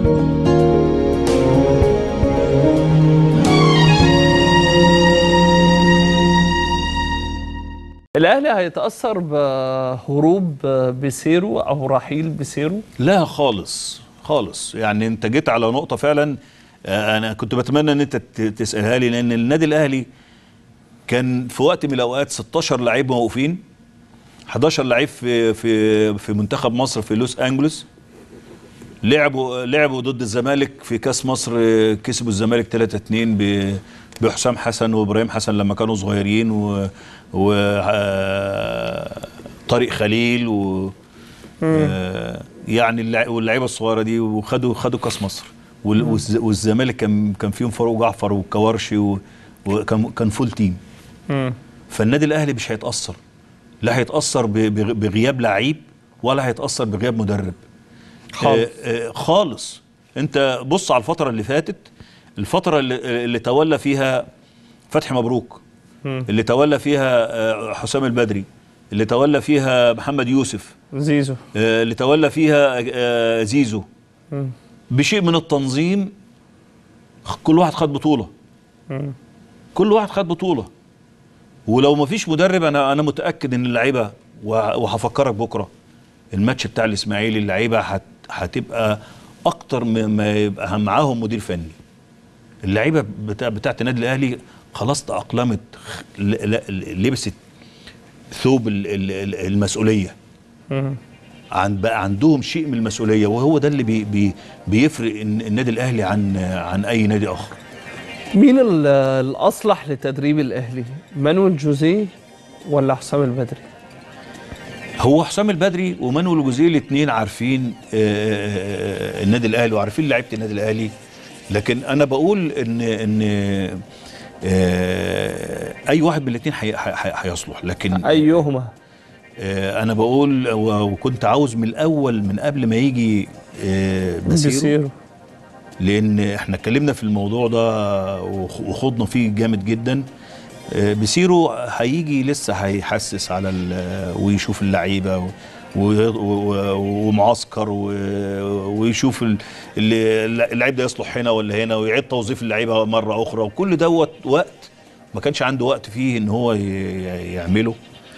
الاهلي هيتاثر بهروب بيسيرو او رحيل بيسيرو لا خالص خالص يعني انت جيت على نقطه فعلا آه، انا كنت بتمنى ان انت ت- تسالها لي لان النادي الاهلي كان في وقت من الاوقات 16 لعيب موقوفين 11 لعيب في في في منتخب مصر في لوس انجلوس لعبوا لعبوا ضد الزمالك في كاس مصر آه، كسبوا الزمالك 3 2 ب بحسام حسن وابراهيم حسن لما كانوا صغيرين و, و آه، طارق خليل و آه، يعني اللع- واللعيبه الصغيره دي وخدوا خدوا كاس مصر وال- والز- والزمالك كان كان فيهم فاروق جعفر والكوارشي و- وكان كان فول تيم فالنادي الاهلي مش هيتاثر لا هيتاثر ب- بغ- بغياب لعيب ولا هيتاثر بغياب مدرب خالص. آه، آه، خالص انت بص على الفتره اللي فاتت الفتره اللي, اللي تولى فيها فتحي مبروك اللي تولى فيها آه، حسام البدري اللي تولى فيها محمد يوسف زيزو آه، اللي تولى فيها آه، زيزو بشيء من التنظيم كل واحد خد بطوله كل واحد خد بطوله ولو ما فيش مدرب انا انا متاكد ان اللعيبه وه- وهفكرك بكره الماتش بتاع الاسماعيلي اللعيبه هت- هتبقى اكتر مما يبقى معاهم مدير فني اللعيبه بتاع بتاعت النادي الاهلي خلاص تاقلمت ل- ل- لبست ثوب ال- ال- ال- المسؤوليه عن بقى عندهم شيء من المسؤوليه وهو ده اللي بي بي بيفرق الن- النادي الاهلي عن عن اي نادي اخر مين ال- الاصلح لتدريب الاهلي مانويل جوزيه ولا حسام البدري هو حسام البدري ومانويل جوزيه الاثنين عارفين آه، آه، النادي الاهلي وعارفين لعيبه النادي الاهلي لكن انا بقول ان ان آه، اي واحد من الاثنين هيصلح لكن ايهما آه، انا بقول و- وكنت عاوز من الاول من قبل ما يجي آه، بسيرو بيسيرو لان احنا اتكلمنا في الموضوع ده وخ- وخضنا فيه جامد جدا آه، بسيرو هيجي لسه هيحسس على ال- ويشوف اللعيبه و- و- و- ومعسكر و- ويشوف ال- ال- اللعيب ده يصلح هنا ولا هنا ويعيد توظيف اللعيبه مره اخرى وكل دوت وقت ما كانش عنده وقت فيه ان هو ي- يعمله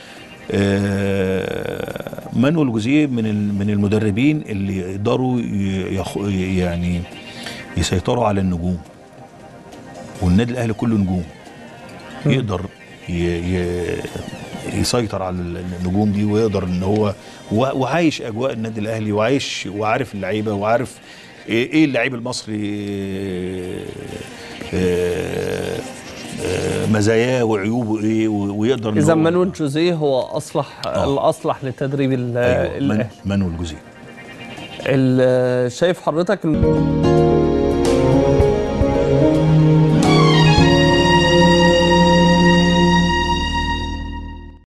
آه، مانويل جوزيه من ال- من المدربين اللي يقدروا ي- يخ- يعني يسيطروا على النجوم والنادي الاهلي كله نجوم يقدر ي- ي- يسيطر على النجوم دي ويقدر ان هو و- وعايش اجواء النادي الاهلي وعايش وعارف اللعيبه وعارف ايه إيه اللعيب المصري آه، آه، مزاياه وعيوبه ايه و- ويقدر إن اذا هو- مانويل جوزيه هو اصلح آه. الاصلح لتدريب ال- ايوه من الاهلي مانويل جوزيه ال- شايف حضرتك الم-